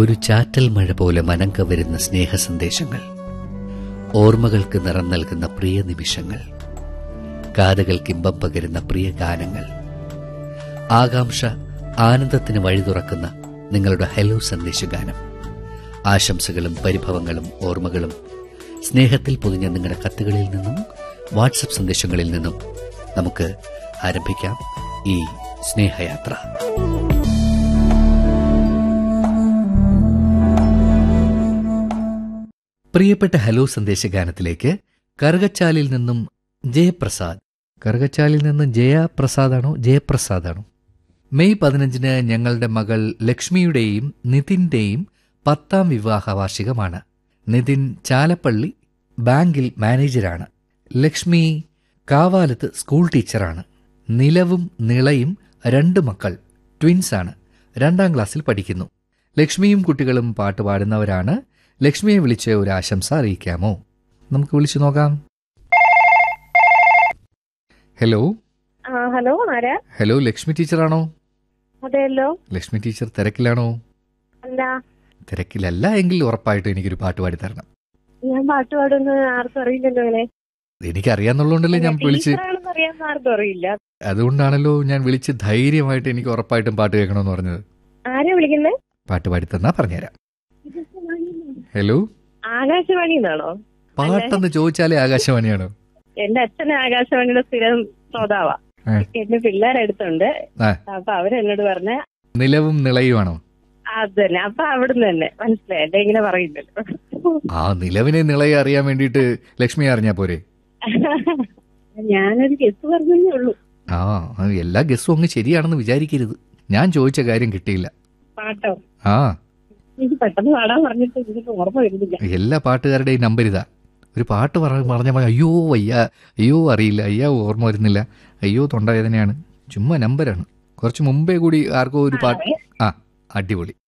ഒരു ചാറ്റൽ മഴ പോലെ മനം കവരുന്ന സ്നേഹ സന്ദേശങ്ങൾ ഓർമ്മകൾക്ക് നിറം നൽകുന്ന പ്രിയ നിമിഷങ്ങൾ കാതുകൾക്ക് ഇമ്പം പകരുന്ന പ്രിയ ഗാനങ്ങൾ ആകാംക്ഷ ആനന്ദത്തിന് വഴി തുറക്കുന്ന നിങ്ങളുടെ ഹലോ സന്ദേശഗാനം ആശംസകളും പരിഭവങ്ങളും ഓർമ്മകളും സ്നേഹത്തിൽ പൊതിഞ്ഞ നിങ്ങളുടെ കത്തുകളിൽ നിന്നും വാട്സപ്പ് സന്ദേശങ്ങളിൽ നിന്നും നമുക്ക് ആരംഭിക്കാം ഈ സ്നേഹയാത്ര പ്രിയപ്പെട്ട ഹലോ സന്ദേശഗാനത്തിലേക്ക് കറുകച്ചാലിൽ നിന്നും ജയപ്രസാദ് കറുകച്ചാലിൽ നിന്നും ജയപ്രസാദാണോ ജയപ്രസാദാണോ മെയ് പതിനഞ്ചിന് ഞങ്ങളുടെ മകൾ ലക്ഷ്മിയുടെയും നിതിന്റെയും പത്താം വിവാഹ വാർഷികമാണ് നിതിൻ ചാലപ്പള്ളി ബാങ്കിൽ മാനേജരാണ് ലക്ഷ്മി കാവാലത്ത് സ്കൂൾ ടീച്ചറാണ് നിലവും നിളയും രണ്ട് മക്കൾ ട്വിൻസാണ് രണ്ടാം ക്ലാസ്സിൽ പഠിക്കുന്നു ലക്ഷ്മിയും കുട്ടികളും പാട്ട് പാടുന്നവരാണ് ലക്ഷ്മിയെ വിളിച്ച് ഒരു ആശംസ അറിയിക്കാമോ നമുക്ക് വിളിച്ചു നോക്കാം ഹലോ ആ ഹലോ ആരാ ഹലോ ലക്ഷ്മി ടീച്ചറാണോ അതെയല്ലോ ലക്ഷ്മി ടീച്ചർ തിരക്കിലാണോ അല്ല തിരക്കിലല്ല എങ്കിൽ ഉറപ്പായിട്ടും എനിക്കൊരു പാട്ട് പാടി തരണം ഞാൻ പാട്ട് പാടുന്ന ആർക്കും അറിയില്ലല്ലോ അങ്ങനെ എനിക്കറിയാന്നുള്ളതുകൊണ്ടല്ലേ ഞാൻ വിളിച്ച് ടീച്ചറാണെന്ന് അറിയാൻ ആർക്കും അറിയില്ല അതുകൊണ്ടാണല്ലോ ഞാൻ വിളിച്ച് ധൈര്യമായിട്ട് എനിക്ക് ഉറപ്പായിട്ടും പാട്ട് കേൾക്കണമെന്ന് പറഞ്ഞത് ആരാ വിളിക്കുന്നത് പാട്ട് പാടി തന്നാ പറഞ്ഞുതരാം ഹലോ ആകാശവാണി എന്നാണോ പാട്ടെന്ന് ചോദിച്ചാലേ ആകാശവാണിയാണോ എന്റെ അച്ഛൻ ആകാശവാണിയുടെ സ്ഥിരം ശ്രോതാവാ ഏ. എന്റെ പിള്ളേരടുത്തുണ്ട് ആ. അപ്പൊ അവരെന്നോട് പറഞ്ഞ നിലവും നിളയുമാണോ അത് തന്നെ അപ്പൊ അവിടുന്ന് തന്നെ മനസ്സിലായി എന്റെ ഇങ്ങനെ പറയില്ലല്ലോ ആ നിലവിനെ നിളയെ അറിയാൻ വേണ്ടിയിട്ട് ലക്ഷ്മി അറിഞ്ഞാ പോരെ ഞാനൊരു ഗസ് പറഞ്ഞേ ഉള്ളൂ ആ ആ, എല്ലാ ഗസ്സും അങ്ങ് ശരിയാണെന്ന് വിചാരിക്കരുത് ഞാൻ ചോദിച്ച കാര്യം കിട്ടിയില്ല പാട്ടോ ആ എനിക്ക് പെട്ടെന്ന് പാടാൻ പറഞ്ഞിട്ട് എനിക്ക് ഓർമ്മ വരുന്നില്ല എല്ലാ പാട്ടുകാരുടെയും നമ്പർ ഇതാ ഒരു പാട്ട് പറ പറഞ്ഞപ്പോൾ അയ്യോ വയ്യ അയ്യോ അറിയില്ല അയ്യോ ഓർമ്മ വരുന്നില്ല അയ്യോ തൊണ്ടവേദനയാണ് ചുമ്മാ നമ്പരാണ് കുറച്ച് മുമ്പേ കൂടി ആർക്കോ ഒരു പാട്ട് ആ അടിപൊളി